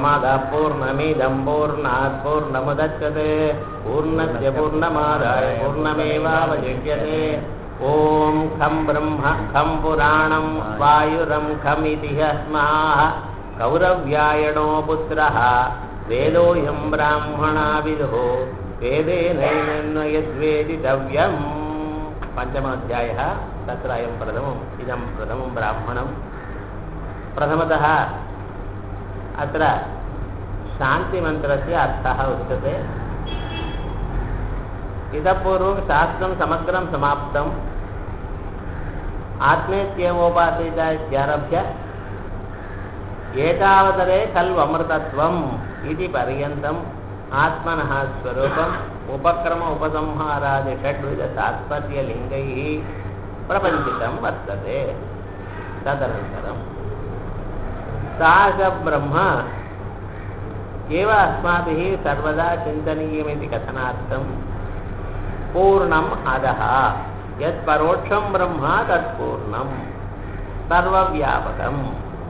पूर्णमादाः पूर्णमिदं पूर्णात् पूर्णमुदच्यते पूर्णस्य पूर्णमादाय पूर्णमेवावशिष्यते ॐ खं ब्रह्म खं पुराणं वायुरं खमिति स्माः कौरव्यायणो पुत्रः वेदोऽयं ब्राह्मणाविदुः वेदेनैनन्वयद्वेदितव्यम् पञ्चमाध्यायः तत्र अयं प्रथमम् इदं प्रथमं ब्राह्मणं प्रथमतः अत्र शान्तिमन्त्रस्य अर्थः उच्यते इतः पूर्वं शास्त्रं समग्रं समाप्तम् आत्मेत्येवोपासीत इत्यारभ्य एतावतरे खल्वमृतत्वम् इति पर्यन्तम् आत्मनः स्वरूपम् उपक्रम उपसंहारादि षड्विधतात्पर्यलिङ्गैः प्रपञ्चितं वर्तते तदनन्तरं सा च ब्रह्म एव अस्माभिः सर्वदा चिन्तनीयमिति कथनार्थं पूर्णम् अधः यत् परोक्षं ब्रह्म तत् पूर्णं सर्वव्यापकं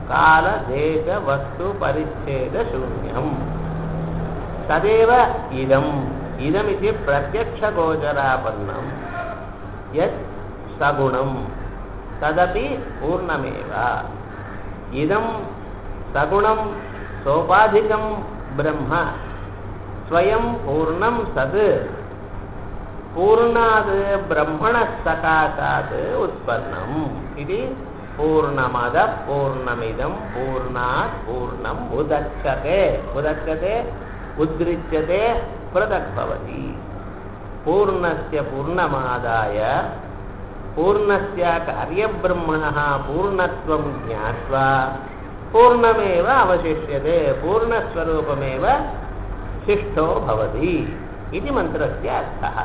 कालदेशवस्तुपरिच्छेदशून्यम् तदेव इदम् इदमिति प्रत्यक्षगोचरापन्नं यत् सगुणं तदपि पूर्णमेव इदं सगुणं सोपाधिकं ब्रह्म स्वयं पूर्णं सत् पूर्णात् ब्रह्मणः सकाशात् उत्पन्नम् इति पूर्णमदः पूर्णमिदं पूर्णात् पूर्णम् उदच्छते उदच्छते उद्दृच्यते पृथक् भवति पूर्णस्य पूर्णमादाय पूर्णस्य कार्यब्रह्मणः पूर्णत्वं ज्ञात्वा पूर्णमेव अवशिष्यते पूर्णस्वरूपमेव शिष्टो भवति इति मन्त्रस्य अर्थः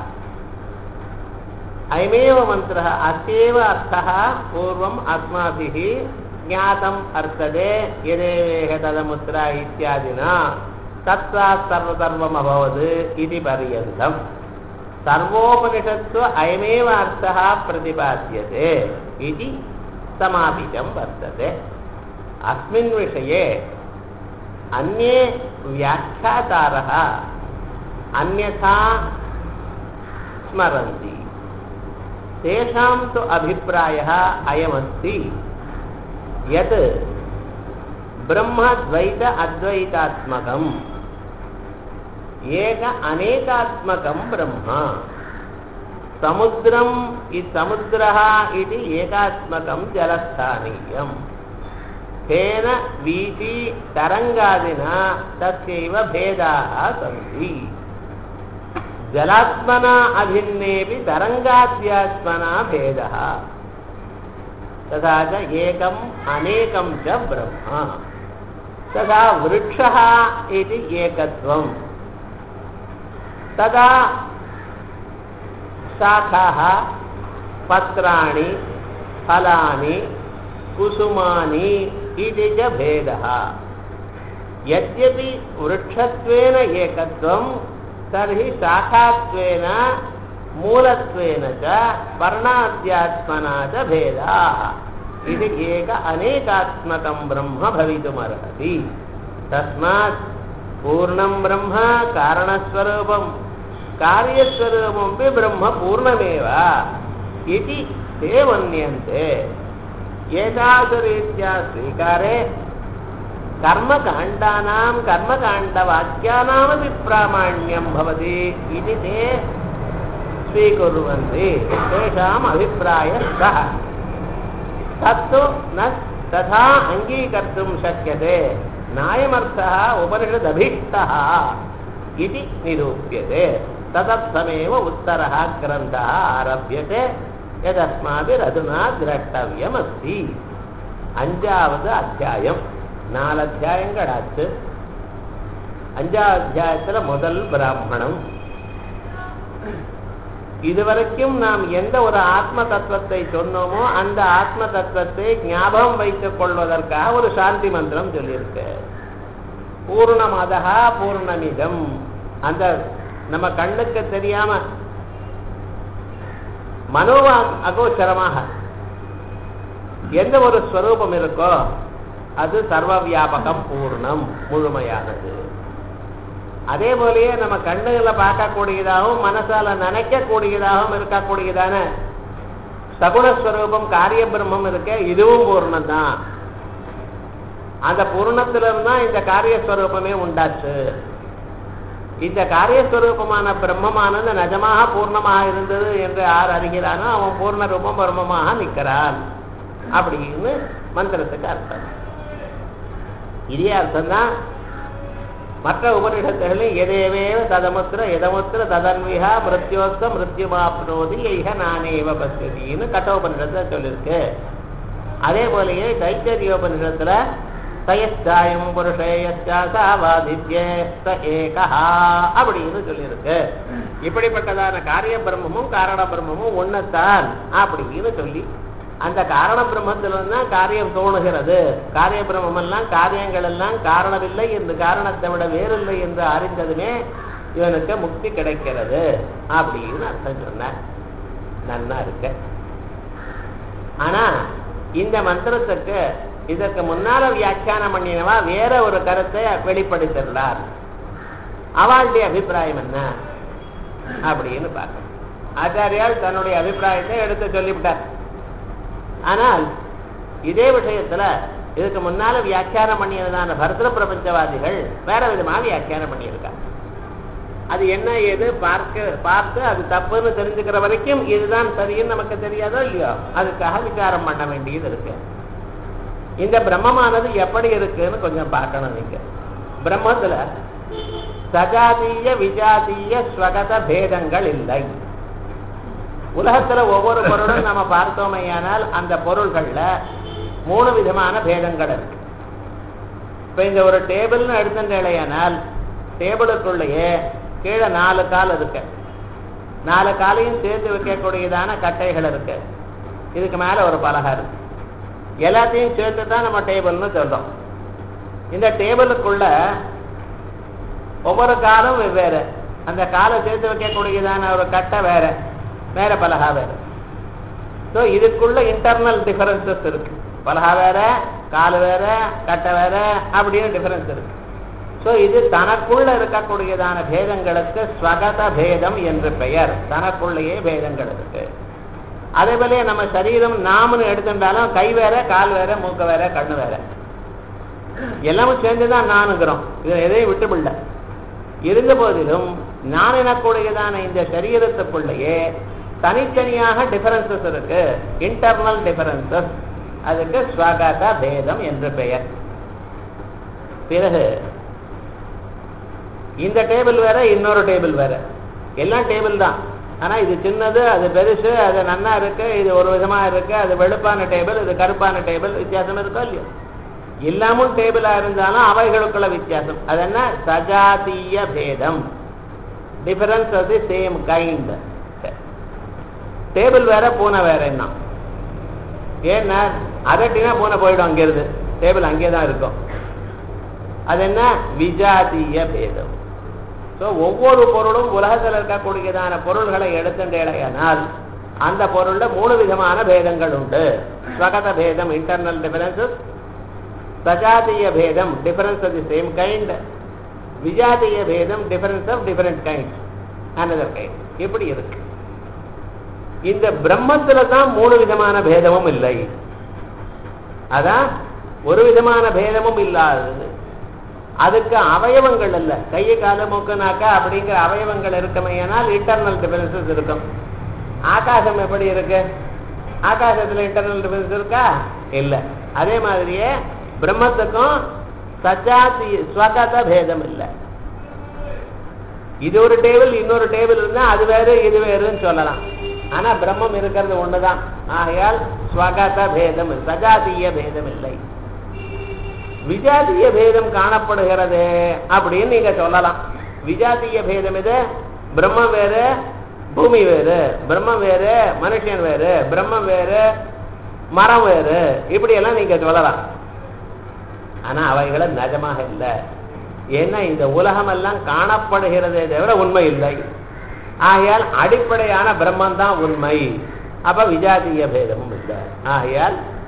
अयमेव मन्त्रः अस्यैव अर्थः पूर्वम् अस्माभिः ज्ञातम् वर्तते यदेवेह तदमुद्रा इत्यादिना तत्सात् सर्वसर्वमभवत् इति पर्यन्तम् सर्वोपनिषत्सु अयमेव अर्थः प्रतिपाद्यते इति समापितं वर्तते अस्मिन् विषये अन्ये व्याख्यातारः अन्यथा स्मरन्ति तेषां तु अभिप्रायः अयमस्ति यत् ब्रह्मद्वैत अद्वैतात्मकम् एक अनेकात्मकं ब्रह्म समुद्रम् समुद्रः इति एकात्मकं जलस्थानीयम् तेन वीची तरङ्गादिना तस्यैव भेदाः सन्ति जलात्मना अभिन्नेपि तरङ्गाद्यात्मना भेदः तथा च एकम् अनेकं च ब्रह्म तथा वृक्षः इति एकत्वम् तदा शाखाः पत्राणि फलानि कुसुमानि इति च भेदः यद्यपि वृक्षत्वेन एकत्वं तर्हि शाखात्वेन मूलत्वेन च वर्णाद्यात्मना च भेदाः इति एक अनेकात्मकं ब्रह्म भवितुमर्हति तस्मात् पूर्णं ब्रह्म कारणस्वरूपं कार्यस्वरूपमपि ब्रह्म पूर्णमेव इति ते मन्यन्ते एतादृरीत्या स्वीकारे कर्मकाण्डानां कर्मकाण्डवाक्यानामपि प्रामाण्यं भवति इति ते स्वीकुर्वन्ति तेषाम् अभिप्रायः सः तत्तु न तथा अङ्गीकर्तुं शक्यते नायमर्थः उपनिषदभीष्टः इति निरूप्यते तदर्थमेव उत्तरः ग्रन्थः आरभ्यते यदस्माभिरधुना द्रष्टव्यमस्ति அஞ்சாவது அத்தியாயம் நாலு அத்தியாயங்களாச்சு அஞ்சாவது அத்தியாயத்துல முதல் பிராமணம் இதுவரைக்கும் நாம் எந்த ஒரு ஆத்ம தத்துவத்தை சொன்னோமோ அந்த ஆத்ம தத்துவத்தை ஞாபகம் வைத்துக் கொள்வதற்காக ஒரு சாந்தி மந்திரம் சொல்லியிருக்கு பூர்ணமதா பூர்ணமிதம் அந்த நம்ம கண்ணுக்கு தெரியாம மனோவா அகோச்சரமாக எந்த ஒரு ஸ்வரூபம் இருக்கோ அது சர்வ வியாபகம் பூர்ணம் முழுமையானது அதே போலயே நம்ம கண்ணுகளை பார்க்கக்கூடியதாகவும் மனசால நினைக்கக்கூடியதாகவும் இருக்கக்கூடியதான சகுணஸ்வரூபம் காரிய பிரம்மம் இருக்க இதுவும் பூர்ணம் தான் அந்த பூர்ணத்திலிருந்து தான் இந்த காரியஸ்வரூபமே உண்டாச்சு இந்த காரியஸ்வரூபமான பிரம்மமானது நிஜமாக பூர்ணமாக இருந்தது என்று யார் அறிகிறானோ அவன் பூர்ண ரூபம் பிரம்மமாக நிற்கிறான் அப்படின்னு மந்திரத்துக்கு அர்த்தம் இதே அர்த்தம் தான் மற்ற உபனிஷத்துகளில் எதேவேவ ததமுத்திர எதமுத்திர ததன்விகா மிருத்யோஸ்த மிருத்யுமாப்னோதி ஐக நானேவ பசியதின்னு கட்டோபனிஷத்துல சொல்லியிருக்கு அதே போலயே தைத்தரியோபனிஷத்துல சயஸ்தாயம் புருஷேயஸ்தாவாதித்யே ச ஏகா அப்படின்னு சொல்லியிருக்கு இப்படிப்பட்டதான காரிய பிரம்மமும் காரண பிரம்மமும் ஒன்னத்தான் அப்படின்னு சொல்லி அந்த காரண பிரம்மத்தில் தான் காரியம் தோணுகிறது காரிய பிரம்மம் எல்லாம் காரியங்கள் எல்லாம் காரணமில்லை என்று காரணத்தை விட வேறில்லை என்று அறிந்ததுமே இவனுக்கு முக்தி கிடைக்கிறது அப்படின்னு அர்த்தம் சொன்ன நன்னா இருக்க ஆனா இந்த மந்திரத்துக்கு இதற்கு முன்னால வியாக்கியானம் பண்ணினவா வேற ஒரு கருத்தை வெளிப்படுத்திருந்தார் அவளுடைய அபிப்பிராயம் என்ன அப்படின்னு பார்க்கணும் ஆச்சாரியால் தன்னுடைய அபிப்பிராயத்தை எடுத்து சொல்லிவிட்டார் ஆனால் இதே விஷயத்துல இதுக்கு முன்னால வியாக்கியானம் பண்ணியதான பரதர பிரபஞ்சவாதிகள் வேற விதமா வியாக்கியானம் பண்ணியிருக்கா அது என்ன ஏது பார்க்க பார்த்து அது தப்புன்னு தெரிஞ்சுக்கிற வரைக்கும் இதுதான் சரின்னு நமக்கு தெரியாதோ இல்லையோ அதுக்காக விசாரம் பண்ண வேண்டியது இருக்கு இந்த பிரம்மமானது எப்படி இருக்குன்னு கொஞ்சம் பார்க்கணும் நீங்க பிரம்மத்துல சஜாதீய விஜாதீய ஸ்வகத பேதங்கள் இல்லை உலகத்துல ஒவ்வொரு பொருளும் நம்ம பார்த்தோமையானால் அந்த பொருள்கள்ல மூணு விதமான பேதங்கள் இருக்கு இப்ப இந்த ஒரு டேபிள்னு எடுத்துட்டேனால் டேபிளுக்குள்ளேயே கீழே நாலு கால் இருக்கு நாலு காலையும் சேர்த்து வைக்கக்கூடியதான கட்டைகள் இருக்கு இதுக்கு மேல ஒரு பலகை இருக்கு எல்லாத்தையும் சேர்த்து தான் நம்ம டேபிள்னு சொல்றோம் இந்த டேபிளுக்குள்ள ஒவ்வொரு காலும் வெவ்வேறு அந்த காலை சேர்த்து வைக்கக்கூடியதான ஒரு கட்டை வேற வேற பலகா வேற ஸோ இதுக்குள்ள இன்டர்னல் டிஃபரன்சஸ் இருக்கு பலகா வேற கால் வேற கட்டை வேற அப்படின்னு டிஃபரன்ஸ் இருக்கு ஸோ இது தனக்குள்ள இருக்கக்கூடியதான பேதங்களுக்கு ஸ்வகத பேதம் என்று பெயர் தனக்குள்ளேயே பேதங்கள் இருக்கு அதே போல நம்ம சரீரம் நாமனு எடுத்துட்டாலும் கை வேற கால் வேற மூக்க வேற கண்ணு வேற எல்லாமும் சேர்ந்துதான் நானுங்கிறோம் இதை எதையும் விட்டுவிடல இருந்த போதிலும் நான் எனக்கூடியதான இந்த சரீரத்துக்குள்ளேயே தனித்தனியாக டிஃபரன்சஸ் இருக்கு இன்டர்னல் டிஃபரன்சஸ் அதுக்கு ஸ்வகத பேதம் என்று பெயர் பிறகு இந்த டேபிள் வேற இன்னொரு டேபிள் வேற எல்லாம் டேபிள் தான் ஆனா இது சின்னது அது பெருசு அது நன்னா இருக்கு இது ஒரு விதமா இருக்கு அது வெளுப்பான டேபிள் இது கருப்பான டேபிள் வித்தியாசம் இருக்கோ இல்லையோ எல்லாமும் டேபிளா இருந்தாலும் அவைகளுக்குள்ள வித்தியாசம் அது என்ன சஜாதீய பேதம் difference of the same kind table வேற பூனை வேற என்ன ஏன்னா அதட்டினா பூனை போயிடும் அங்கிருந்து டேபிள் அங்கே தான் இருக்கும் அது என்ன விஜாதீய பேதம் ஸோ ஒவ்வொரு பொருளும் உலகத்தில் இருக்கக்கூடியதான பொருள்களை எடுத்துட்டேனால் அந்த பொருள்ல மூணு விதமான பேதங்கள் உண்டு ஸ்வகத பேதம் இன்டர்னல் டிஃபரன்சஸ் சஜாதீய பேதம் difference of the same kind விஜாதீய பேதம் difference of different kind another kind இப்படி இருக்கு இந்த பிரம்மத்துல தான் மூணு விதமான பேதமும் இல்லை அதான் ஒரு விதமான பேதமும் இல்லாதது அதுக்கு அவயவங்கள் அல்ல கையை கால மூக்கு நாக்கா அப்படிங்கிற அவயவங்கள் இருக்குமையானால் இன்டர்னல் டிஃபரன்சஸ் இருக்கும் ஆகாசம் எப்படி இருக்கு ஆகாசத்துல இன்டர்னல் டிஃபரன்ஸ் இருக்கா இல்ல அதே மாதிரியே பிரம்மத்துக்கும் சஜாதி ஸ்வகத பேதம் இல்லை இது ஒரு டேபிள் இன்னொரு டேபிள் இருந்தா அது வேறு இது வேறுன்னு சொல்லலாம் ஆனா பிரம்மம் இருக்கிறது ஒண்ணுதான் ஆகையால் ஸ்வகத பேதம் சஜாதீய பேதம் இல்லை விஜாதிய பேதம் காணப்படுகிறது அப்படின்னு நீங்க சொல்லலாம் விஜாதிய பேதம் இது பிரம்மம் வேறு பூமி வேறு பிரம்மம் வேறு மனுஷன் வேறு பிரம்மம் வேறு மரம் வேறு இப்படி எல்லாம் நீங்க சொல்லலாம் ஆனா அவைகளை நிஜமாக இல்லை ஏன்னா இந்த உலகம் எல்லாம் காணப்படுகிறதே தவிர உண்மை இல்லை ஆகையால் அடிப்படையான பிரம்மன் தான் உண்மை அப்ப விஜாதிய பேதமும் இல்லை ஆகையால்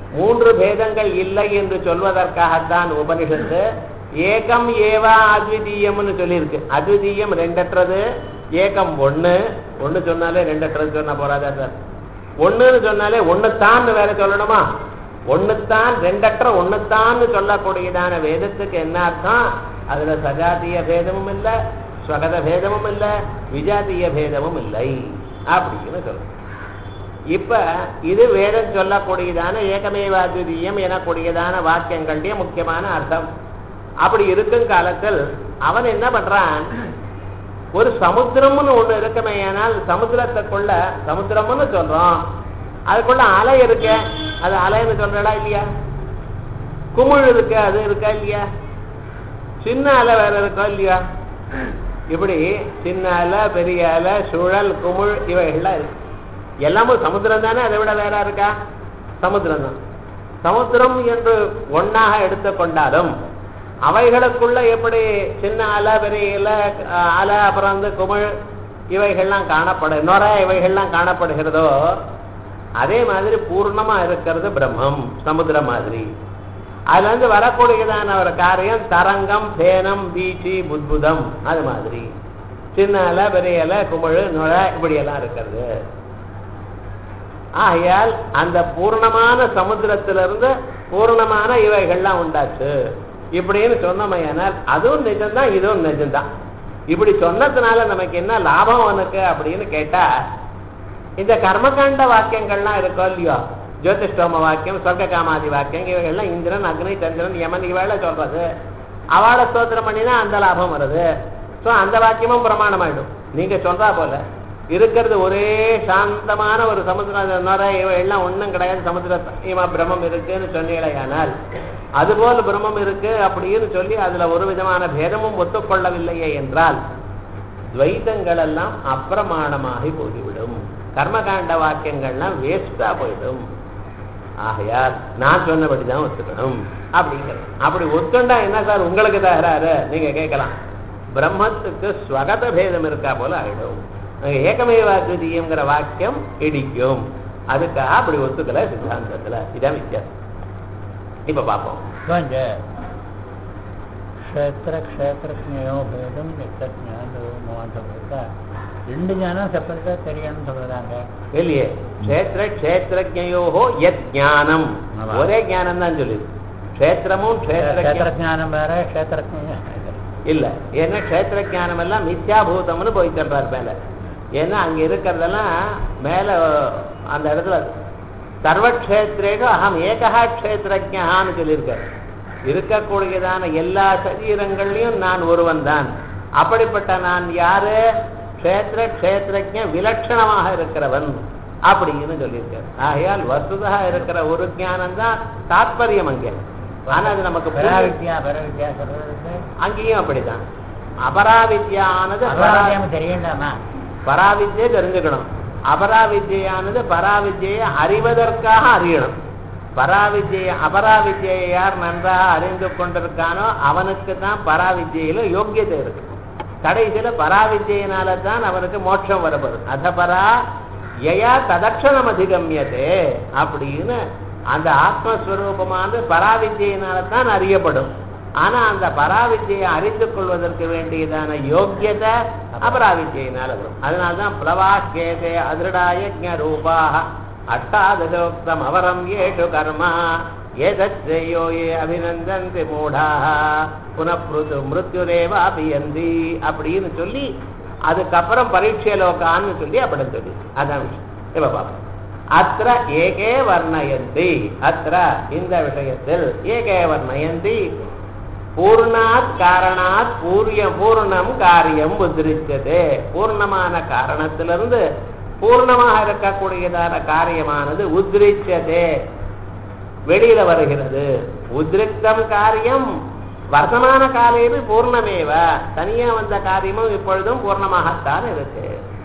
மூன்று பேதங்கள் இல்லை என்று சொல்வதற்காகத்தான் உபனிஷத்து ஏகம் ஏவா அத்விதீயம்னு சொல்லியிருக்கு அத்விதீயம் ரெண்டற்றது ஏகம் ஒண்ணு ஒண்ணு சொன்னாலே ரெண்டற்றது சொன்னா போறாதா சார் ஒண்ணுன்னு சொன்னாலே ஒண்ணுத்தான் வேற சொல்லணுமா ஒண்ணுத்தான் ரெண்டற்ற ஒண்ணுத்தான்னு சொல்லக்கூடியதான வேதத்துக்கு என்ன அர்த்தம் அதுல சஜாத்திய பேதமும் இல்லை ஸ்வகத பேதமும் இல்லை விஜாத்திய பேதமும் இல்லை அப்படின்னு சொல்றோம் இப்ப இது வேதம் சொல்லக்கூடியதான ஏகமேவாத்விதீயம் எனக்கூடியதான வாக்கியங்களுடைய முக்கியமான அர்த்தம் அப்படி இருக்கும் காலத்தில் அவன் என்ன பண்றான் ஒரு சமுத்திரம்னு ஒண்ணு இருக்குமே ஆனால் சமுத்திரத்துக்குள்ள சமுத்திரம்னு சொல்றோம் அதுக்குள்ள அலை இருக்க அது அலைன்னு சொல்றடா இல்லையா குமிழ் இருக்கு அது இருக்கா இல்லையா சின்ன அலை வேற இருக்கா இல்லையா இப்படி சின்ன அலை பெரிய அலை சுழல் குமிழ் இவைகள்லாம் இருக்கு எல்லாமும் சமுத்திரம் தானே அதை விட வேற இருக்கா சமுத்திரம் தான் சமுத்திரம் என்று ஒன்னாக எடுத்துக்கொண்டாலும் அவைகளுக்குள்ள எப்படி சின்ன அலை பெரிய இலை அஹ், அலை அப்புறம் வந்து குமிழ் இவைகள்லாம் காணப்படு நொர இவைகள்லாம் காணப்படுகிறதோ அதே மாதிரி பூர்ணமா இருக்கிறது பிரம்மம் சமுத்திரம் மாதிரி அதுல இருந்து வரக்கூடியதான ஒரு காரியம் தரங்கம் பேனம் வீச்சு புத்புதம் அது மாதிரி சின்ன அலை பெரிய இலை குமிழ் நுழ இப்படி எல்லாம் இருக்கிறது ஆகையால் அந்த பூர்ணமான சமுத்திரத்திலிருந்து பூர்ணமான இவைகள்லாம் உண்டாச்சு இப்படின்னு சொன்னமையானால் அதுவும் நிஜம்தான் இதுவும் நிஜம்தான் இப்படி சொன்னதுனால நமக்கு என்ன லாபம் உனக்கு அப்படின்னு கேட்டா இந்த கர்மகாண்ட வாக்கியங்கள்லாம் இருக்கோ இல்லையோ ஜோதிஷ்டோம வாக்கியம் சொர்க்க காமாதி வாக்கியம் இவைகள்லாம் இந்திரன் அக்னி சந்திரன் யமன் இவைகளை சொல்றது அவளை ஸ்தோத்திரம் பண்ணினா அந்த லாபம் வருது ஸோ அந்த வாக்கியமும் பிரமாணமாயிடும் நீங்க சொல்றா போல இருக்கிறது ஒரே சாந்தமான ஒரு சமுத்திர நுரை இவை எல்லாம் ஒண்ணும் கிடையாது சமுத்திர இவ பிரம்மம் இருக்குன்னு சொன்னீங்களேயானால் அதுபோல் பிரம்மம் இருக்கு அப்படின்னு சொல்லி அதுல ஒரு விதமான பேதமும் ஒத்துக்கொள்ளவில்லையே என்றால் துவைதங்கள் எல்லாம் அப்பிரமாணமாகி போய்விடும் கர்மகாண்ட வாக்கியங்கள்லாம் வேஸ்டா போயிடும் ஆகையால் நான் சொன்னபடிதான் ஒத்துக்கணும் அப்படிங்கிறது அப்படி ஒத்துண்டா என்ன சார் உங்களுக்கு தகராறு நீங்க கேட்கலாம் பிரம்மத்துக்கு ஸ்வகத பேதம் இருக்கா போல ஆயிடும் அங்க ஏகமேவாத்விதீயங்கிற வாக்கியம் இடிக்கும் அதுக்காக அப்படி ஒத்துக்கல சித்தாந்தத்துல இதான் வித்தியாசம் இப்ப பார்ப்போம் கொஞ்ச க்ஷேத்திர க்ஷேத்திரஜோ பேதம் நித்தஜான ரெண்டு ஞானம் செப்பரேட்டா தெரியணும்னு சொல்றாங்க இல்லையே க்ஷேத்திர க்ஷேத்திரஜோஹோ யத் ஞானம் ஆமா. ஒரே ஞானம் தான் சொல்லுது க்ஷேத்திரமும் க்ஷேத்திரஜம் க்ஷேத்திரஜானம் வேற க்ஷேத்திரஜம் இல்ல ஏன்னா க்ஷேத்திர ஞானம் எல்லாம் மித்யாபூதம்னு போய் சொல்றாரு மேல ஏன்னா அங்க இருக்கிறதெல்லாம் மேல அந்த இடத்துல சர்வக்ஷேத்திரேடு அகம் ஏகா க்ஷேத்திரஜான்னு சொல்லியிருக்காரு இருக்கக்கூடியதான எல்லா சரீரங்கள்லயும் நான் ஒருவன் தான் அப்படிப்பட்ட நான் யாரு க்ஷேத்திர க்ஷேத்திரஜ விலட்சணமாக இருக்கிறவன் அப்படின்னு சொல்லியிருக்காரு ஆகையால் வசுதா இருக்கிற ஒரு ஞானம் தான் தாத்பரியம் அங்கே ஆனா அது நமக்கு புரிய- பராவித்யா பரவித்யா சொல்றது அங்கேயும் அப்படிதான் அபராவித்யானது பரா- அபராவித்யாம தெரியண்டாமா பராவித்யை தெரிஞ்சுக்கணும் அபராவித்யானது பராவித்யை அறிவதற்காக அறியணும் பராவித்யை அபராவித்யை யார் நன்றாக அறிந்து கொண்டிருக்கானோ அவனுக்கு தான் பராவித்யில யோக்கியதை இருக்கு கடைசியில பராவித்யினால தான் அவனுக்கு மோட்சம் வரப்படும் அதபரா யயா ததக்ஷணம் அதிகமியதே அப்படின்னு அந்த ஆத்மஸ்வரூபமானது பராவித்யினால தான் அறியப்படும் ஆனா அந்த பராவித்யை அறிந்து கொள்வதற்கு வேண்டியதான யோக்கியதை அபராவித்யினால வரும் அதனால்தான் பிளவா கேதே அதிருடாய ரூபாக அஷ்டாதசோக்தம் அவரம் ஏஷு கர்மா ஏதோ ஏ அபிநந்தந்தி மூடாக புனப்ருது மிருத்யுரேவ அபியந்தி அப்படின்னு சொல்லி அதுக்கப்புறம் பரீட்சை லோகான்னு சொல்லி அப்படி சொல்லி அதான் விஷயம் இப்ப பார்ப்போம் அத்திர ஏகே வர்ணயந்தி அத்திர இந்த விஷயத்தில் ஏகே வர்ணயந்தி பூர்ணாத் காரணாத் பூரிய பூர்ணம் காரியம் உதிரிச்சது பூர்ணமான காரணத்திலிருந்து பூர்ணமாக இருக்கக்கூடியதான காரியமானது உத்ரிச்சதே வெளியில வருகிறது உத்ரிக்தம் காரியம் வர்த்தமான காலையில் பூர்ணமேவ தனியா வந்த காரியமும் இப்பொழுதும் பூர்ணமாகத்தான் இருக்கு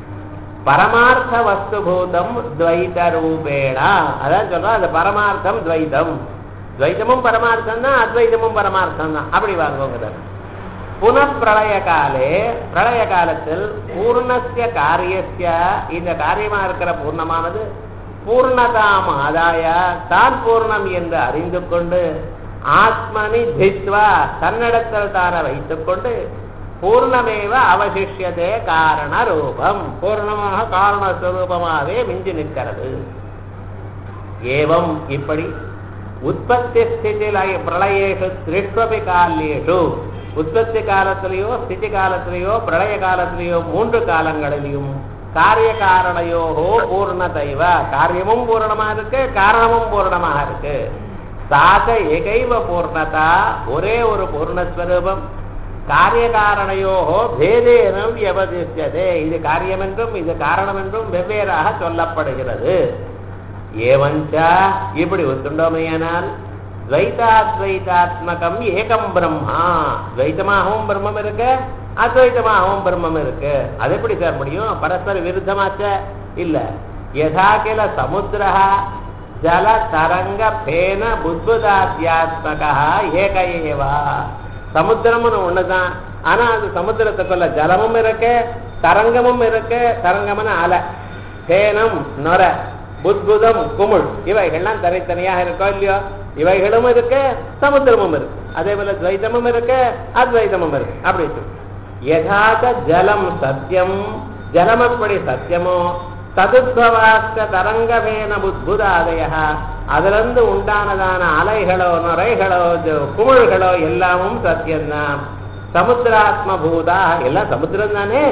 பரமார்த்த வஸ்துபூதம் துவைத ரூபேணா அதான் சொல்றோம் அது பரமார்த்தம் துவைதம் துவைதமும் பரமார்த்தம் தான் அத்வைதமும் பரமார்த்தம் தான் அப்படி வாங்குங்கிறார் புனப்பிரளய காலே பிரளய காலத்தில் பூர்ணஸ்ய காரியஸ்ய இந்த காரியமா இருக்கிற பூர்ணமானது பூர்ணதாம் ஆதாய தான் பூர்ணம் என்று அறிந்து கொண்டு ஆத்மனி தித்வா தன்னிடத்தில் தான வைத்துக் கொண்டு பூர்ணமேவ அவசிஷ்யதே காரண ரூபம் பூர்ணமாக காரணஸ்வரூபமாகவே மிஞ்சி நிற்கிறது ஏவம் இப்படி உற்பத்தி ஸ்திதி லய- பிரளயேஷு திருஷ்வபி காலேஷு உற்பத்தி காலத்திலேயோ ஸ்திதி காலத்திலேயோ பிரளய காலத்திலேயோ மூன்று காலங்களிலையும் காரிய காரணையோகோ பூர்ணதைவ காரியமும் பூரணமா இருக்கு காரணமும் பூரணமாக இருக்கு சாத ஏகைவ பூர்ணதா ஒரே ஒரு பூர்ணஸ்வரூபம் காரிய காரணையோகோ பேதேனம் வியபதிஷ்யதே இது காரியம் என்றும் இது காரணம் என்றும் வெவ்வேறாக சொல்லப்படுகிறது ஏவஞ்ச இப்படி ஒத்துண்டோமையானால் துவைதாத்வைதாத்மகம் ஏகம் பிரம்மா துவைத்தமாகவும் பிரம்மம் இருக்கு அத்வைத்தமாகவும் பிரம்மம் இருக்கு அது எப்படி சார் முடியும் பரஸ்பர விருத்தமாச்ச இல்ல யதா கில சமுத்திர ஜல தரங்க பேன புத்புதாத்யாத்மகா ஏக ஏவா சமுத்திரம்னு ஒண்ணுதான் ஆனா அந்த சமுத்திரத்துக்குள்ள ஜலமும் இருக்கு தரங்கமும் இருக்கு தரங்கம்னு அலை பேனம் நொர புத்புதம் குமுள் இவைகள்லாம் தனித்தனியாக இருக்கோ இல்லையோ இவைகளும் இருக்கு சமுத்திரமும் இருக்கு அதே போல துவைத்தமும் இருக்கு அத்வைதமும் இருக்கு அப்படி இருக்கு. யதாத ஜலம் சத்தியம் ஜலம் எப்படி சத்தியமோ ததுத்வவாஸ்க தரங்கவேன புத்புதாதய அதிலிருந்து உண்டானதான அலைகளோ நுரைகளோ ஜ- குமிழ்களோ எல்லாமும் சத்தியம்தான் சமுத்திராத்ம பூதா எல்லாம் சமுத்திரம் தானே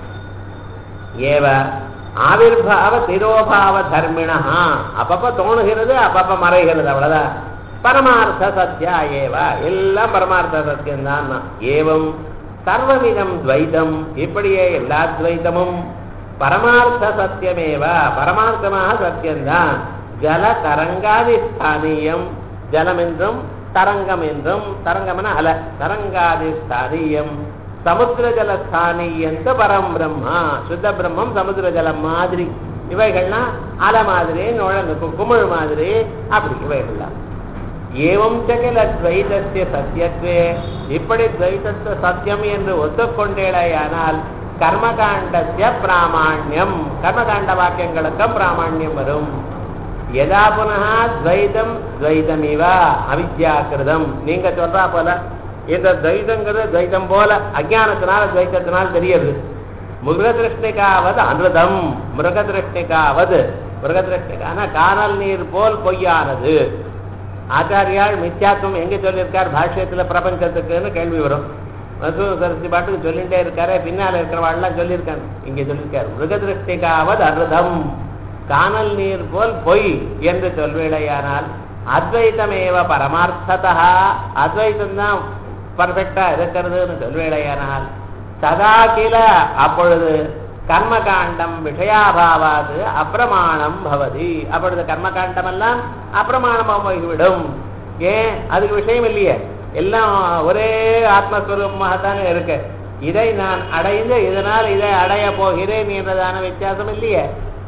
ஏவ ஆவிர்பாவ திரோபாவ தர்மிணா அப்பப்ப தோணுகிறது அப்பப்ப மறைகிறது அவ்வளவுதான் பரமார்த்த சத்யா ஏவ எல்லாம் பரமார்த்த சத்தியம்தான் ஏவம் சர்வவிதம் துவைதம் இப்படியே எல்லா துவைதமும் பரமார்த்த சத்தியமேவ பரமார்த்தமாக சத்தியம்தான் ஜல தரங்காதி ஸ்தானியம் ஜலம் என்றும் தரங்கம் என்றும் தரங்கம்னா அல தரங்காதி ஸ்தானியம் சமுத்திர ஜல ஸ்தானியந்த பரம் பிரம்மா சுத்த பிரம்மம் சமுத்திர ஜலம் மாதிரி இவைகள்லாம் அலை மாதிரி நுழங்கு கு- குமிழ் மாதிரி அப்படி இவைகள்லாம் ஏவம் சகில துவைதத்திய சத்தியத்வே இப்படி துவைதத்து சத்தியம் என்று ஒத்துக்கொண்டேடையானால் கர்மகாண்டத்திய பிராமாண்யம் கர்மகாண்ட வாக்கியங்களுக்கும் பிராமாண்யம் வரும் யதா புனः துவைதம் துவைதமிவ அவித்யாக்கிருதம் நீங்க சொல்றா போல இந்த துவைதங்கிறது துவைதம் போல அஜானத்தினால துவைத்தத்தினால தெரியுது மிருகதிருஷ்டிகாவது அமிர்தம் மிருகதிருஷ்டிகாவது மிருகதிருஷ்டிகான காணல் நீர் போல் பொய்யானது ஆச்சாரியால் மித்யாத்துவம் எங்க சொல்லியிருக்கார் பாஷ்யத்துல பிரபஞ்சத்துக்குன்னு கேள்வி வரும் மசூ சரஸ்வதி பாட்டுக்கு சொல்லிட்டே இருக்காரு பின்னால இருக்கிறவாள்லாம் சொல்லியிருக்காங்க இங்க சொல்லியிருக்காரு மிருகதிருஷ்டிகாவது அமிர்தம் காணல் நீர் போல் பொய் என்று சொல்வேடையானால் அத்வைதமேவ பரமார்த்ததா அத்வைதம் தான் பர்ஃபெக்டா இருக்கிறதுன்னு சொல்வேடையானால் சதா கில அப்பொழுது கர்மகாண்டம் விஷயாபாவாது அப்பிரமாணம் பவதி அப்பொழுது கர்மகாண்டம் எல்லாம் அப்பிரமாணமாக போய்விடும் ஏன் அதுக்கு விஷயம் இல்லையே எல்லாம் ஒரே ஆத்மஸ்வரூபமாகத்தானே இருக்கு இதை நான் அடைந்து இதனால் இதை அடைய போகிறேன் என்றதான வித்தியாசம் இல்லையே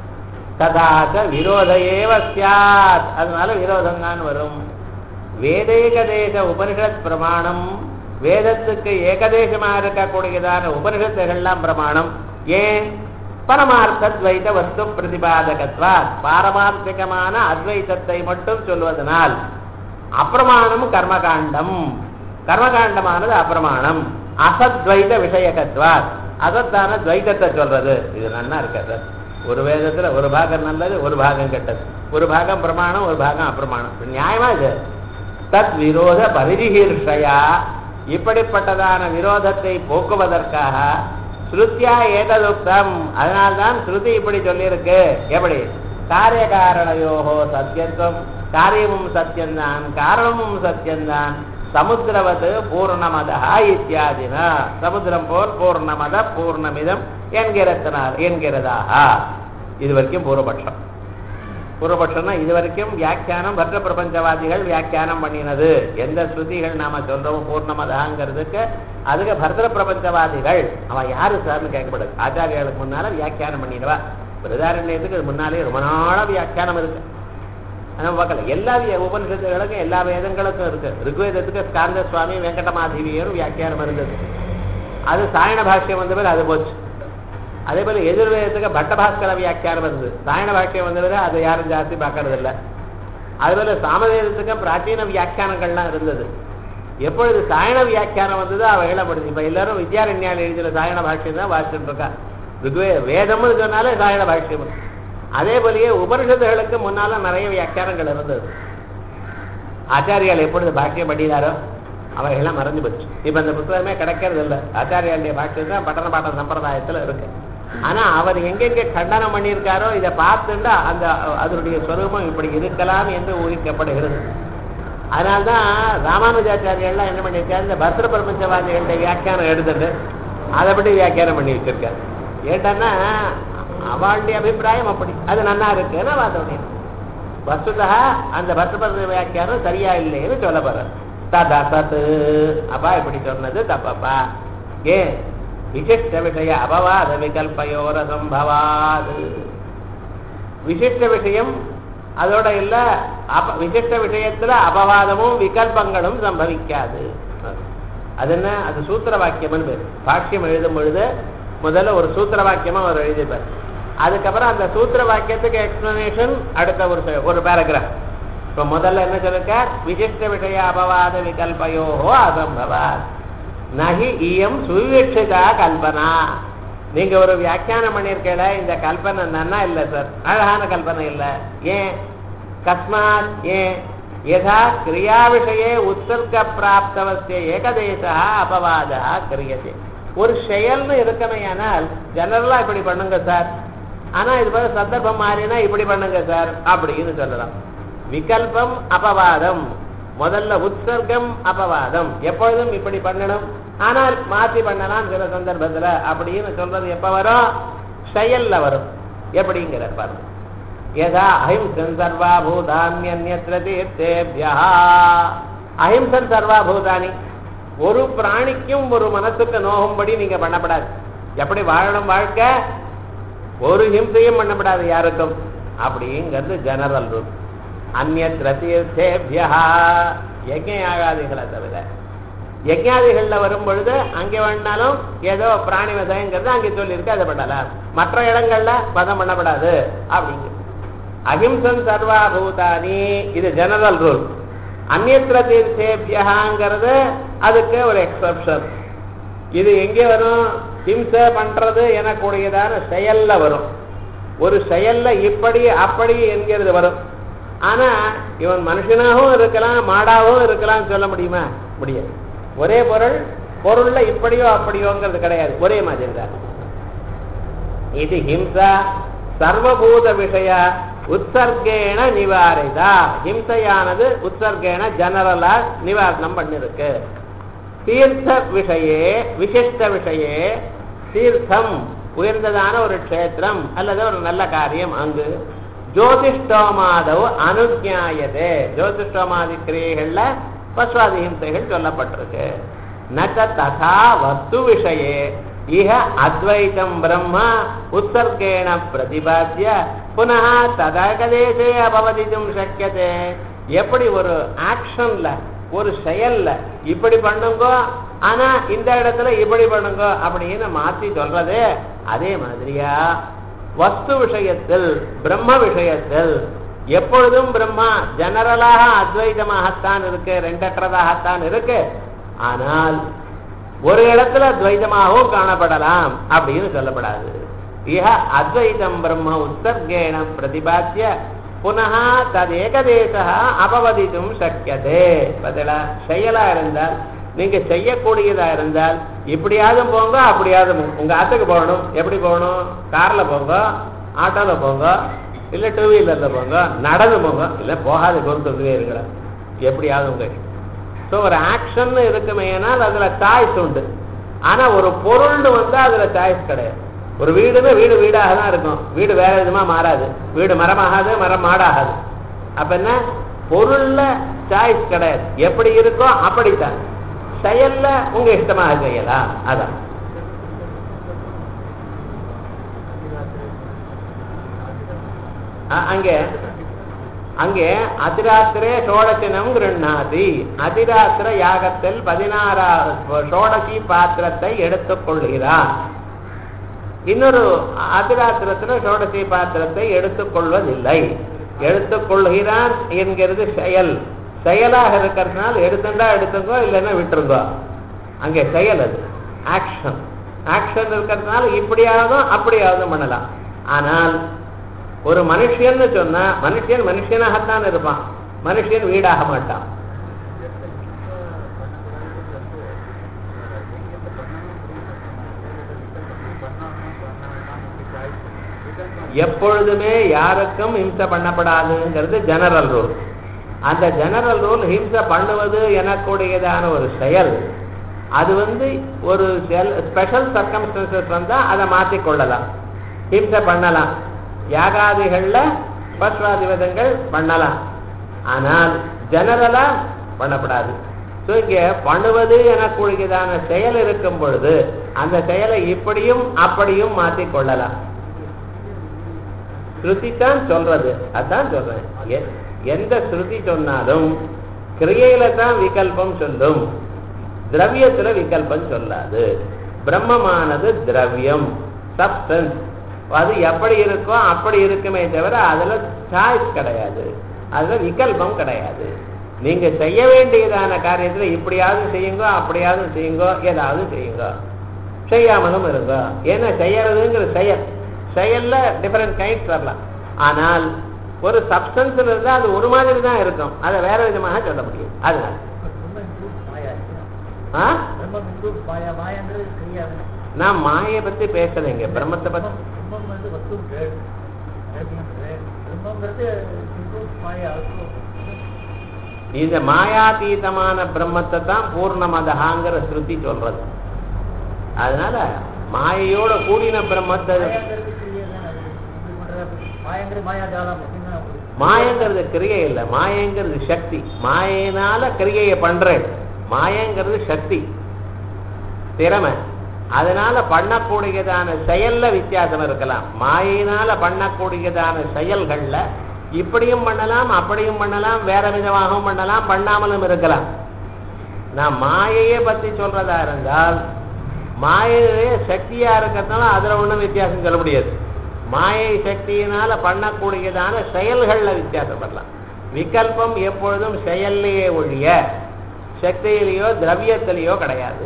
ததாச்ச விரோத ஏவ சியாத் அதனால விரோதம் தான் வரும் வேதேகதேச உபனிஷத் பிரமாணம் வேதத்துக்கு ஏகதேசமாக இருக்கக்கூடியதான உபனிஷத்துகள்லாம் பிரமாணம் ஏன் பரமார்த்த துவைத வஸ்து பிரதிபாதகத்வா பாரமார்த்திகமான அத்வைதத்தை மட்டும் சொல்வதனால் அப்பிரமாணம் கர்மகாண்டம் கர்மகாண்டமானது அப்பிரமாணம் அசத்வைத விஷயகத்வா அசத்தான துவைதத்தை சொல்றது இது நல்லா இருக்காது ஒரு வேதத்துல ஒரு பாகம் நல்லது ஒரு பாகம் கெட்டது ஒரு பாகம் பிரமாணம் ஒரு பாகம் அப்பிரமாணம் இது நியாயமா இது தத் விரோத பரிதிகீர்ஷயா இப்படிப்பட்டதான விரோதத்தை போக்குவதற்காக ஸ்ருத்தியா ஏததுக்தம் அதனால்தான் ஸ்ருதி இப்படி சொல்லியிருக்கு எப்படி காரிய காரணயோகோ சத்தியத்துவம் காரியமும் சத்தியம்தான் காரணமும் சத்தியம்தான் சமுத்திரவது பூர்ணமதா இத்தியாதினா சமுத்திரம் போல் பூர்ணமத பூர்ணமிதம் என்கிறதனால் என்கிறதாக இது வரைக்கும் பூர்வபட்சம் பூர்வபட்சம்னா இது வரைக்கும் வியாக்கியானம் வர்ற பிரபஞ்சவாதிகள் வியாக்கியானம் பண்ணினது எந்த ஸ்ருதிகள் நாம சொல்றோம் பூர்ணமதாங்கிறதுக்கு அதுக்கு பரதர பிரபஞ்சவாதிகள் அவன் யாரு சார்னு கேட்கப்படுது ஆச்சாரியாளுக்கு முன்னால வியாக்கியானம் பண்ணிடுவா பிரதாரண்யத்துக்கு இது முன்னாலே ரொம்ப நாளா வியாக்கியானம் இருக்கு நம்ம பார்க்கல எல்லா வி- உபனிஷத்துகளுக்கும் எல்லா வேதங்களுக்கும் இருக்கு ருக்வேதத்துக்கு ஸ்காந்த சுவாமி வெங்கடமாதேவியரும் வியாக்கியானம் இருந்தது அது சாயண பாஷ்யம் வந்த பிறகு அது போச்சு அதே போல எதிர்வேதத்துக்கு பட்டபாஸ்கர வியாக்கியானம் வந்தது சாயண பாஷ்யம் வந்தது அதை யாரும் ஜாஸ்தி பார்க்கறது இல்ல அதே போல சாமவேதத்துக்கும் பிராச்சீன வியாக்கியானங்கள்லாம் இருந்தது எப்பொழுது சாயண வியாக்கியானம் வந்ததோ அவ இழப்படுது இப்ப எல்லாரும் வித்யாரண்யால் எழுதின சாயண பாஷ்யம் தான் வாசிச்சுட்டு இருக்கா ருக்வே வேதம்னு சொன்னாலே சாயண பாஷ்யம் அதே போலயே உபனிஷத்துகளுக்கு முன்னால நிறைய வியாக்கியானங்கள் இருந்தது ஆச்சாரியால் எப்பொழுது பாக்கியம் பண்ணினாரோ அவைகள்லாம் மறைஞ்சு போச்சு இப்ப இந்த புத்தகமே கிடைக்கிறது இல்லை ஆச்சாரியாளுடைய பாக்கியம் தான் பட்டண பாட்ட சம்பிரதாயத்துல இருக்கு ஆனா அவர் எங்கெங்க கண்டனம் பண்ணியிருக்காரோ இதை பார்த்துட்டு அந்த அதனுடைய ஸ்வரூபம் இப்படி இருக்கலாம் என்று ஊகிக்கப்படுகிறது அதனால்தான் ராமானுஜாச்சாரியெல்லாம் என்ன பண்ணியிருக்காரு இந்த பத்ர பிரபஞ்சவாதிகளுடைய வியாக்கியானம் எடுத்துட்டு அதை பற்றி வியாக்கியானம் பண்ணி வச்சிருக்காரு ஏட்டான்னா அவளுடைய அபிப்பிராயம் அப்படி அது நன்னா இருக்குன்னு வாதம் வஸ்துதா அந்த பத்ரபத வியாக்கியானம் சரியா இல்லைன்னு சொல்ல போறார் ததா சத்து அப்பா இப்படி சொன்னது தப்பப்பா ஏன் விசிஷ்ட விஷய அபவாத விகல்பயோர சம்பவாது விசிஷ்ட விஷயம் அதோட இல்ல அப விசிஷ்ட விஷயத்துல அபவாதமும் விகல்பங்களும் சம்பவிக்காது அது என்ன அது சூத்திர வாக்கியம்னு பேரு பாஷ்யம் எழுதும் பொழுது முதல்ல ஒரு சூத்திர வாக்கியமா அவர் எழுதிப்பார் அதுக்கப்புறம் அந்த சூத்திர வாக்கியத்துக்கு எக்ஸ்பிளனேஷன் அடுத்த ஒரு செ- ஒரு பேராகிராஃப் இப்ப முதல்ல என்ன சொல்லிருக்க விசிஷ்ட விஷய அபவாத விகல்பயோ அசம்பவாத் நகி இயம் சுவிவட்சிதா கல்பனா நீங்க ஒரு வியாக்கியானம் பண்ணிருக்கல இந்த கல்பனை நன்னா இல்ல சார் அழகான கல்பனை இல்ல ஏன் கஸ்மாத் ஏன் யதா கிரியா விஷயே உத்சர்க பிராப்தவசிய ஏகதேசா அபவாதா கிரியதே ஒரு செயல்னு இருக்கமையானால் ஜெனரலா இப்படி பண்ணுங்க சார் ஆனா இது போல சந்தர்ப்பம் மாறினா இப்படி பண்ணுங்க சார் அப்படின்னு சொல்லலாம் விகல்பம் அபவாதம் முதல்ல உற்சர்க்கம் அபவாதம் எப்பொழுதும் இப்படி பண்ணணும் ஆனால் மாற்றி பண்ணலாம் சில சந்தர்ப்பத்துல அப்படின்னு சொல்றது எப்ப வரும் செயல்ல வரும் எப்படிங்கிற பாருங்க யதா அஹிம்சன் சர்வா பூதான்யன்யத்ர தீர்த்தேபியா அஹிம்சன் சர்வா பூதானி ஒரு பிராணிக்கும் ஒரு மனசுக்கு நோகும்படி நீங்க பண்ணப்படாது எப்படி வாழணும் வாழ்க்கை ஒரு ஹிம்சையும் பண்ணப்படாது யாருக்கும் அப்படிங்கிறது ஜெனரல் ரூல் அந்நத்திர தீர்த்தேபியா யஜ்யாகாதிகளை தவிர யஜ்யாதிகள்ல வரும் பொழுது அங்கே வேணாலும் ஏதோ பிராணி வதைங்கிறது அங்கே சொல்லியிருக்கு அதை பண்ணலாம் மற்ற இடங்கள்ல வதம் பண்ணப்படாது அப்படிங்கிறது அஹிம்சன் சர்வா பூதானி இது ஜெனரல் ரூல் அந்நத்திர தீர்த்தேபியகாங்கிறது அதுக்கு ஒரு எக்ஸப்ஷன் இது எங்கே வரும் ஹிம்சை பண்றது எனக்கூடியதான செயல்ல வரும் ஒரு செயல்ல இப்படி அப்படி என்கிறது வரும் ஆனா இவன் மனுஷனாகவும் இருக்கலாம் மாடாகவும் இருக்கலாம் சொல்ல முடியுமா முடியாது ஒரே பொருள் பொருள்ல இப்படியோ அப்படியோங்கிறது கிடையாது ஒரே மாதிரி தான் இது ஹிம்சா சர்வபூத விஷய உற்சர்கேண நிவாரிதா ஹிம்சையானது உற்சர்கேண ஜெனரலா நிவாரணம் பண்ணிருக்கு தீர்த்த விஷயே விசிஷ்ட விஷயே தீர்த்தம் உயர்ந்ததான ஒரு க்ஷேத்திரம் அல்லது ஒரு நல்ல காரியம் அங்கு ஜோதிஷ்டோமாதவ் அனுஜாயதே ஜோதிஷ்டோமாதி கிரியைகள்ல பஸ்வாதி ஹிம்சைகள் சொல்லப்பட்டிருக்கு நச்ச ததா வஸ்து விஷயே இஹ அத்வைதம் பிரம்ம உற்சர்கேண பிரதிபாத்திய புனः ததகதேசே அபவதித்தும் சக்கியதே எப்படி ஒரு ஆக்ஷன்ல ஒரு செயல்ல இப்படி பண்ணுங்க ஆனா இந்த இடத்துல இப்படி பண்ணுங்க அப்படின்னு மாத்தி சொல்றது அதே மாதிரியா வஸ்து விஷயத்தில் பிரம்ம விஷயத்தில் எப்பொழுதும் பிரம்மா ஜெனரலாக அத்வைதமாகத்தான் இருக்கு ரெண்டற்றதாகத்தான் இருக்கு ஆனால் ஒரு இடத்துல துவைதமாகவும் காணப்படலாம் அப்படின்னு சொல்லப்படாது இஹ அத்வைதம் பிரம்ம உற்சர்கேண பிரதிபாத்திய புனः ததேகதேசா அபவதித்தும் சக்கியதே பதிலா செயலா இருந்தால் நீங்க செய்யக்கூடியதா இருந்தால் இப்படியாவது போங்க அப்படியாவது போங்க. உங்க ஆத்துக்கு போகணும் எப்படி போகணும் கார்ல போங்க ஆட்டோல போங்க இல்ல டூ வீலர்ல போங்க நடந்து போங்க இல்ல போகாத பொறுத்ததுவே இருக்கலாம் எப்படியாவது உங்க ஸோ ஒரு ஆக்ஷன் இருக்குமேனால் அதுல சாய்ஸ் உண்டு ஆனா ஒரு பொருள்னு வந்தா அதுல சாய்ஸ் கிடையாது ஒரு வீடுன்னா வீடு வீடாக தான் இருக்கும் வீடு வேற விதமா மாறாது வீடு மரமாகாது மரம் மாடாகாது அப்ப என்ன பொருள்ல சாய்ஸ் கிடையாது எப்படி இருக்கோ அப்படித்தான் செயல்ல உங்க இஷ்டமாக செய்யலாம் அதான் அ- அங்கே அங்கே அதிராத்திரே ஷோடசினம் கிருண்ணாதி அதிராத்திர யாகத்தில் பதினாறாவது ஷோடசி பாத்திரத்தை எடுத்துக் கொள்கிறார் இன்னொரு அதிராத்திரத்துல ஷோடசி பாத்திரத்தை எடுத்துக்கொள்வதில்லை எடுத்துக்கொள்கிறான் என்கிறது செயல் செயலாக இருக்கிறதுனால எடுத்துண்டா எடுத்துங்கோ இல்லைன்னா விட்டுருங்கோ அங்கே செயல் அது ஆக்ஷன் ஆக்ஷன் இருக்கிறதுனால இப்படியாவதும் அப்படியாவதும் பண்ணலாம் ஆனால் ஒரு மனுஷன்னு சொன்னா மனுஷன் மனுஷனாகத்தான் இருப்பான் மனுஷன் வீடாக மாட்டான் எப்பொழுதுமே யாருக்கும் ஹிம்சை பண்ணப்படாதுங்கிறது ஜெனரல் ரூல் அந்த ஜெனரல் ரூல் ஹிம்சை பண்ணுவது எனக்கூடியதான ஒரு செயல் அது வந்து ஒரு ஸ்பெஷல் சர்க்கம்ஸ்டன்சஸ் வந்தா அதை மாற்றிக் கொள்ளலாம் ஹிம்சை பண்ணலாம் யாகாதிகள்ல பஸ்வாதிவதங்கள் பண்ணலாம் ஆனால் ஜெனரலா பண்ணப்படாது ஸோ இங்க பண்ணுவது எனக்கூடியதான செயல் இருக்கும் பொழுது அந்த செயலை இப்படியும் அப்படியும் மாற்றிக் கொள்ளலாம் ஸ்ருதி தான் சொல்றது அதான் சொல்றேன் எ- எந்த ஸ்ருதி சொன்னாலும் கிரியையில தான் விகல்பம் சொல்லும் திரவியத்துல விகல்பம் சொல்லாது பிரம்மமானது திரவியம் சப்ஸ்டன்ஸ் அது எப்படி இருக்கோ அப்படி இருக்குமே தவிர அதுல சாய்ஸ் கிடையாது அதுல விகல்பம் கிடையாது நீங்க செய்ய வேண்டியதான காரியத்துல இப்படியாவது செய்யுங்க அப்படியாவது செய்யுங்க ஏதாவது செய்யுங்க செய்யாமலும் இருங்க ஏன்னா செய்யறதுங்கிற செயல் செயல்ல டிஃபரெண்ட் கைண்ட்ஸ் வரலாம் ஆனால் ஒரு சப்ஸ்டன்ஸ்ல இருந்தா அது ஒரு மாதிரி தான் இருக்கும் அதை வேற விதமாக சொல்ல முடியும் அதனால ஆ? பிரம்மம் இன்க்ளூட் மாயா மாயாங்கிறது கிரியா நான் மாயை பத்தி பேசலைங்க பிரம்மத்தை பத்தி பிரம்மம் வந்து வஸ்து வேறு பிரம்மங்கிறது இன்க்ளூட் மாயா also. இந்த மாயாதீதமான பிரம்மத்தை தான் பூர்ணமதகாங்கிற ஸ்ருதி சொல்றது அதனால மாயையோட கூடின பிரம்மத்தை மாயாங்கிறது கிரியா தானே அது இது பண்றது மாயாங்கிறது மாயாஜாலம் அப்படின்னா மாயங்கிறது கிரியை இல்லை மாயங்கிறது சக்தி மாயினால கிரியையை பண்றேன் மாயங்கிறது சக்தி திறமை அதனால பண்ணக்கூடியதான செயல்ல வித்தியாசம் இருக்கலாம் மாயினால பண்ணக்கூடியதான செயல்கள்ல இப்படியும் பண்ணலாம் அப்படியும் பண்ணலாம் வேற விதமாகவும் பண்ணலாம் பண்ணாமலும் இருக்கலாம் நான் மாயையை பத்தி சொல்றதா இருந்தால் மாயையே சக்தியா இருக்கிறதுனால அதுல ஒண்ணும் வித்தியாசம் சொல்ல முடியாது மாயை சக்தியினால பண்ணக்கூடியதான செயல்கள்ல வித்தியாசம் வரலாம் விகல்பம் எப்பொழுதும் செயல்லையே ஒழிய சக்தியிலேயோ திரவியத்திலேயோ கிடையாது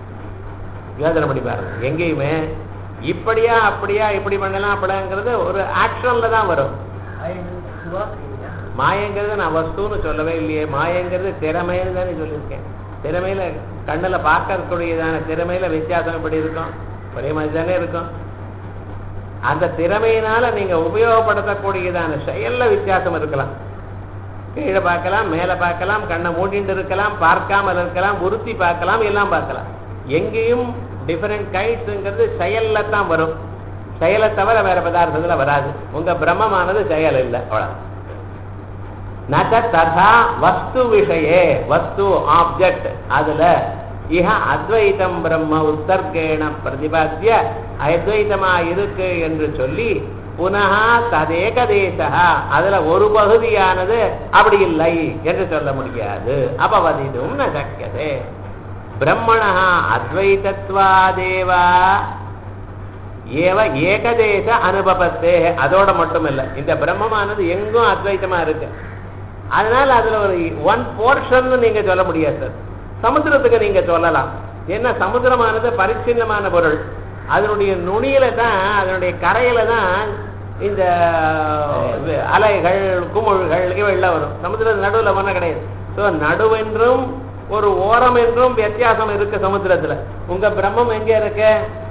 யோசனை பண்ணி பாருங்க எங்கேயுமே இப்படியா அப்படியா இப்படி பண்ணலாம் அப்படிங்கிறது ஒரு ஆக்ஷன்ல தான் வரும் மாயங்கிறது வஸ்துவா கிரியா மாயங்கிறது நான் வஸ்துன்னு சொல்லவே இல்லையே மாயங்கிறது திறமைன்னு தானே சொல்லியிருக்கேன் திறமையில கண்ணுல பார்க்கக்கூடியதான திறமையில வித்தியாசம் எப்படி இருக்கும் ஒரே மாதிரி தானே இருக்கும் அந்த திறமையினால நீங்க உபயோகப்படுத்தக்கூடியதான செயல்ல வித்தியாசம் இருக்கலாம் கீழே பார்க்கலாம் மேலே பார்க்கலாம் கண்ணை மூடிட்டு இருக்கலாம் பார்க்காமல் இருக்கலாம் உறுத்தி பார்க்கலாம் எல்லாம் பார்க்கலாம் எங்கேயும் டிஃபரெண்ட் கைட்ஸுங்கிறது செயல்ல தான் வரும் செயலை தவிர வேற பதார்த்தத்துல வராது உங்க பிரம்மமானது செயல் இல்லை அவ்வளவு நச்ச ததா வஸ்து விஷயே வஸ்து ஆப்ஜெக்ட் அதுல இஹ அத்வைதம் பிரம்ம உத்தர்கேண பிரதிபாத்திய அத்வைதமா இருக்கு என்று சொல்லி புனः ததேகதேசா அதுல ஒரு பகுதியானது அப்படி இல்லை என்று சொல்ல முடியாது அபவதிதும் ந சக்கியதே பிரம்மணா அத்வைதத்வாதேவா ஏவ ஏகதேச அனுபவத்தே அதோட மட்டும் இல்ல இந்த பிரம்மமானது எங்கும் அத்வைத்தமா இருக்கு அதனால அதுல ஒரு ஒன் போர்ஷன் நீங்க சொல்ல முடியாது சார் சமுத்திரத்துக்கு நீங்க சொல்லலாம் ஏன்னா சமுத்திரமானது பரிச்சின்னமான பொருள் அதனுடைய நுனியில தான் அதனுடைய கரையில தான் இந்த அலைகள் குமிழ்கள் இவையெல்லாம் வரும் சமுத்திர நடுவுல ஒன்றும் கிடையாது ஸோ நடுவென்றும் ஒரு ஓரம் என்றும் வித்தியாசம் இருக்கு சமுத்திரத்துல உங்க பிரம்மம் எங்க இருக்கு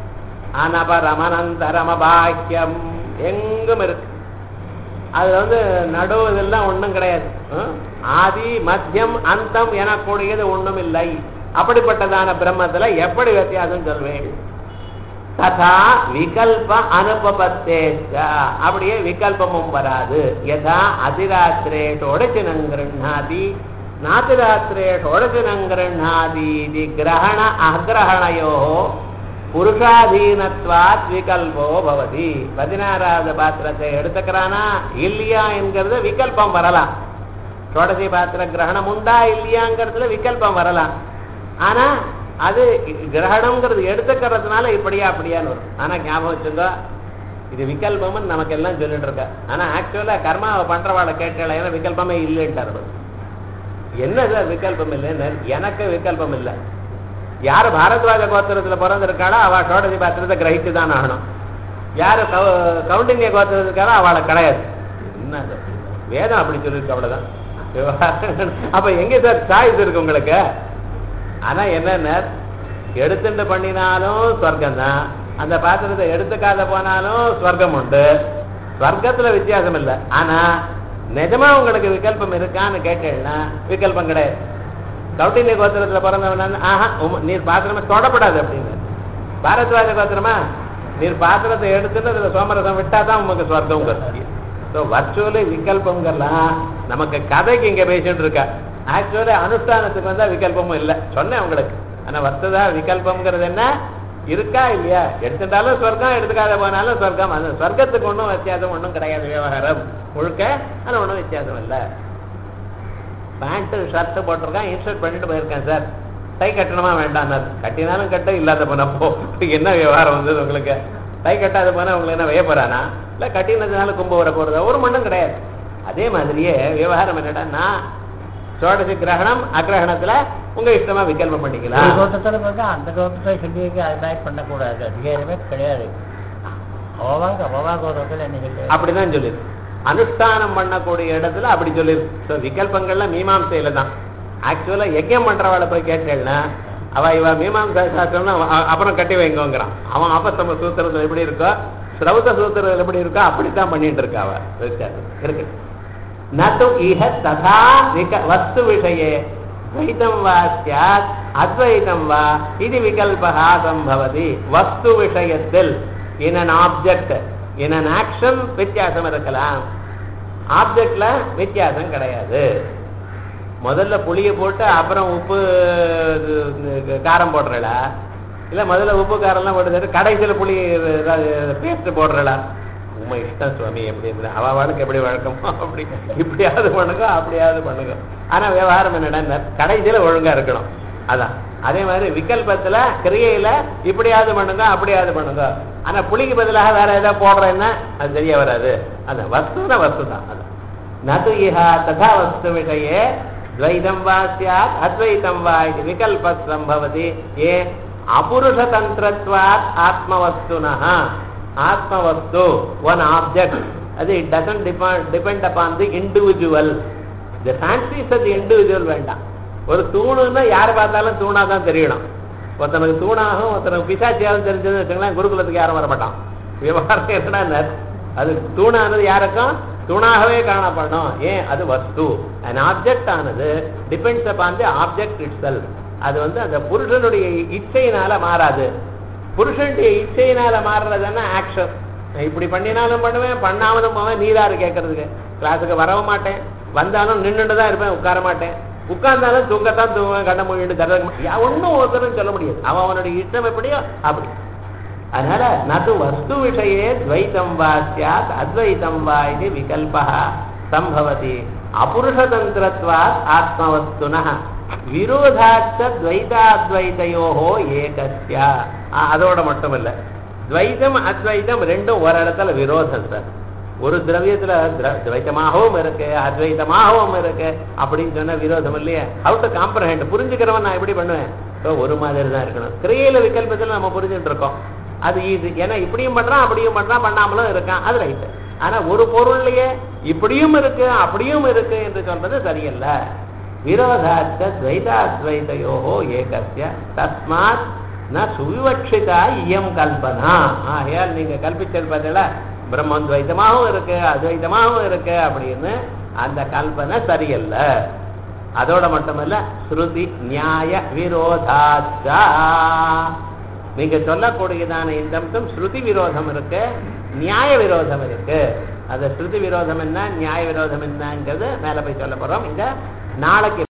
அனபரமனந்தரம பாக்கியம் எங்கும் இருக்கு அதுல வந்து நடு இதெல்லாம் ஒண்ணும் கிடையாது ஹம்? ஆதி மத்தியம் அந்தம் எனக்கூடியது ஒண்ணும் இல்லை அப்படிப்பட்டதான பிரம்மத்துல எப்படி வித்தியாசம் சொல்வேன் ததா விகல்ப அனுபவத்தே அப்படியே விகல்பமும் வராது யதா அதிராத்திரேஷோடச்சினம் கிருண்ணாதி நாத்திராத்திரேஷோடச்சினம் கிருண்ணாதி இது கிரகண அகிரகணையோ புருஷாதீனத்வாத் விகல்போ பவதி பதினாறாவது பாத்திரத்தை எடுத்துக்கிறானா இல்லையா என்கிறது விகல்பம் வரலாம் சோடசி பாத்திர கிரகணம் உண்டா இல்லையாங்கிறதுல விகல்பம் வரலாம் ஆனா அது கிரகணம்ங்கிறது எடுத்துக்கிறதுனால இப்படியா அப்படியான்னு வரும் ஆனா ஞாபகம் வச்சுங்க இது விகல்பம்னு நமக்கு எல்லாம் சொல்லிட்டு இருக்க ஆனா ஆக்சுவலா கர்மாவை பண்றவாளை கேட்கல ஏன்னா விகல்பமே இல்லைன்ட்டார் அவர். என்ன சார் விகல்பம் இல்லைன்னு எனக்கு விகல்பம் இல்லை யார் பாரத்வாஜ கோத்திரத்துல பிறந்திருக்காளோ அவ சோடசி பாத்திரத்தை கிரகிச்சு தான் ஆகணும் யாரு கவு- கவுண்டின்ய கோத்திரத்துக்காரோ அவளை கிடையாது என்ன அது? வேதம் அப்படி சொல்லிருக்கு அவ்வளவுதான் விவகாரம். அப்ப எங்க சார் சாய்ஸ் இருக்கு உங்களுக்கு ஆனா என்னென்ன எடுத்துட்டு பண்ணினாலும் சொர்க்கம் தான் அந்த பாத்திரத்தை எடுத்துக்காத போனாலும் சொர்க்கம் உண்டு சொர்க்கத்துல வித்தியாசம் இல்லை ஆனா நிஜமா உங்களுக்கு விகல்பம் இருக்கான்னு கேட்டேன்னா விகல்பம் கிடையாது கௌட்டின்ய கோத்திரத்துல பிறந்தவன் ஆஹா உம், நீர் பாத்திரமா தொடப்படாது அப்படின்னு பாரத்வாஜ கோத்திரமா நீர் பாத்திரத்தை எடுத்துட்டு அதுல சோமரசம் விட்டாதான் உங்களுக்கு சொர்க்கம் ஸோ வர்ச்சுவலி விகல்பங்கள்லாம் நமக்கு கதைக்கு இங்க பேசிட்டு இருக்கா ஆக்சுவலி அனுஷ்டானத்துக்கு வந்தா விகல்பமும் இல்லை சொன்னேன் உங்களுக்கு ஆனா வர்த்ததா விகல்பம்ங்கிறது என்ன இருக்கா இல்லையா எடுத்துட்டாலும் சொர்க்கம் எடுத்துக்காத போனாலும் சொர்க்கம் அந்த சொர்க்கத்துக்கு ஒன்றும் வித்தியாசம் ஒன்றும் கிடையாது விவகாரம் முழுக்க ஆனா ஒன்றும் வித்தியாசம் இல்லை பேண்ட் ஷர்ட் போட்டிருக்கான் இன்சர்ட் பண்ணிட்டு போயிருக்கேன் சார் டை கட்டணுமா வேண்டாம் கட்டினாலும் கட்ட இல்லாத போனப்போ என்ன விவகாரம் வந்தது உங்களுக்கு டை கட்டாத போனா உங்களுக்கு என்ன வைய போறானா இல்ல கட்டினதுனால கும்ப வர போறதா ஒரு மண்ணும் கிடையாது அதே மாதிரியே விவகாரம் என்னடா சோடசி கிரகணம் அக்கிரகணத்துல உங்க இஷ்டமா விகல்பம் ஒரு பண்ணிக்கலாம் தோட்டத்துல பார்த்தா அந்த தோட்டத்தை சொல்லி அது மாதிரி பண்ணக்கூடாது அதிகாரமே கிடையாது அவவாங்க அவவா கோதத்தில் என்ன சொல்லி அப்படிதான் சொல்லிருக்கு அனுஷ்டானம் பண்ணக்கூடிய இடத்துல அப்படி சொல்லிருக்கு ஸோ விகல்பங்கள்ல மீமாம்சையில தான் ஆக்சுவலா யஜ்யம் பண்றவாளை போய் கேட்டேன்னா அவ இவ மீமாம்சா சாஸ்திரம்னா அவன் அ- அப்புறம் கட்டி வைங்கோங்கிறான் அவன் ஆபத்தம சூத்திரத்துல எப்படி இருக்கோ ஸ்ரௌத சூத்திரத்தில் எப்படி இருக்கோ அப்படித்தான் பண்ணிட்டு இருக்கா அவ இருக்காது இருக்கு நது இஹ ததா விக வஸ்து விஷயே द्वैतं वा स्यात् अद्वैतं वा इति विकल्पः सम्भवति वस्तु விஷயத்தில் in an object in an action வித்தியாசம் இருக்கலாம் ஆப்ஜெக்ட்ல வித்தியாசம் கிடையாது முதல்ல புளிய போட்டு அப்புறம் உப்பு இது, காரம் போடுறல இல்ல முதல்ல உப்பு காரம்லாம் போட்டு கடைசியில புளி பேஸ்ட் போடுறல உண்மை இஷ்டம் சுவாமி எப்படி இருந்து அவ வாழ்க்கை எப்படி வழக்கமோ அப்படி இப்படியாவது பண்ணுங்க அப்படியாவது பண்ணுங்க ஆனா விவகாரம் என்னடா கடைசியில ஒழுங்கா இருக்கணும் அதான் அதே மாதிரி விகல்பத்துல கிரியையில இப்படியாவது பண்ணுங்க அப்படியாவது பண்ணுங்க ஆனா புளிக்கு பதிலாக வேற ஏதாவது போடுறேன்னா அது சரியா வராது அதான் வஸ்துனா வஸ்து தான் அதான் நது இஹா ததா வஸ்து விஷயே द्वैतं वा स्यात् अद्वैतं वा इति विकल्पः सम्भवति ये अपुरुषतन्त्रत्वात् आत्मवस्तुनः आत्मवस्तु one object அது it doesn't depend depend upon the individual the fancies of the individual வேண்டாம் ஒரு தூணுன்னா யார் பார்த்தாலும் தூணா தான் தெரியணும் ஒருத்தனுக்கு தூணாகும் ஒருத்தனுக்கு பிசாச்சியாவது தெரிஞ்சதுன்னு வச்சுங்களேன் குருகுலத்துக்கு யாரும் வர மாட்டான் விவகாரம் என்னன்னா அது தூணானது யாருக்கும் தூணாகவே காணப்படும் ஏன் அது வஸ்து an ஆப்ஜெக்ட் ஆனது depends upon the object it அது வந்து அந்த புருஷனுடைய இச்சையினால மாறாது புருஷனுடைய இச்சையினால மாறுறதுன்னா ஆக்ஷன் நான் இப்படி பண்ணினாலும் பண்ணுவேன் பண்ணாமலும் போவேன் நீராரு கேட்கறதுக்கு கிளாஸுக்கு வரவும் மாட்டேன் வந்தாலும் நின்றுட்டு தான் இருப்பேன் உட்கார மாட்டேன் உட்கார்ந்தாலும் தூங்கத்தான் தூங்குவேன் கண்ண மூடிட்டு தர ஒன்றும் ஒருத்தரும் சொல்ல முடியாது அவன் அவனுடைய இஷ்டம் எப்படியோ அப்படி அதனால நது வஸ்து விஷயே துவைத்தம் வா சியாத் அத்வைத்தம் வா இது விகல்பா சம்பவதி அபுருஷதந்திரத்வாத் ஆத்மவஸ்துனः விரோதாச்ச துவைதாத்வைதையோஹோ ஏகஸ்ய ஆ, அதோட மட்டும் இல்ல துவைதம் அத்வைதம் ரெண்டும் ஒரு இடத்துல விரோதம் சார் ஒரு திரவியத்துல திர- துவைத்தமாகவும் இருக்கு அத்வைத்தமாகவும் இருக்கு அப்படின்னு சொன்னா விரோதம் இல்லையா ஹவு டு காம்ப்ரஹெண்ட் புரிஞ்சுக்கிறவன் நான் எப்படி பண்ணுவேன் So, ஒரு மாதிரி தான் இருக்கணும் கிரியையில விகல்பத்துல நம்ம புரிஞ்சுட்டு இருக்கோம் அது இது ஏன்னா இப்படியும் பண்றான் அப்படியும் பண்றான் பண்ணாமலும் இருக்கான் அது ரைட்டு ஆனா ஒரு பொருள்லயே இப்படியும் இருக்கு அப்படியும் இருக்கு என்று சொல்றது சரியல்ல விரோதாச்ச துவைதாத்வைதையோஹோ ஏகஸ்ய தஸ்மாத் ந சுவிவட்சிதா இயம் கல்பனா ஆகையால் நீங்க கல்பிச்சது பார்த்தீங்களா பிரம்மம் துவைத்தமாகவும் இருக்கு அத்வைத்தமாகவும் இருக்கு அப்படின்னு அந்த கல்பனை சரியல்ல அதோட மட்டுமல்ல ஸ்ருதி நியாய விரோதாச்சா நீங்க சொல்லக்கூடியதான இந்த அம்சம் ஸ்ருதி விரோதம் இருக்கு நியாய விரோதம் இருக்கு அந்த ஸ்ருதி விரோதம் என்ன நியாய விரோதம் என்னங்கிறது மேல போய் சொல்ல போறோம் இங்க நாளைக்கு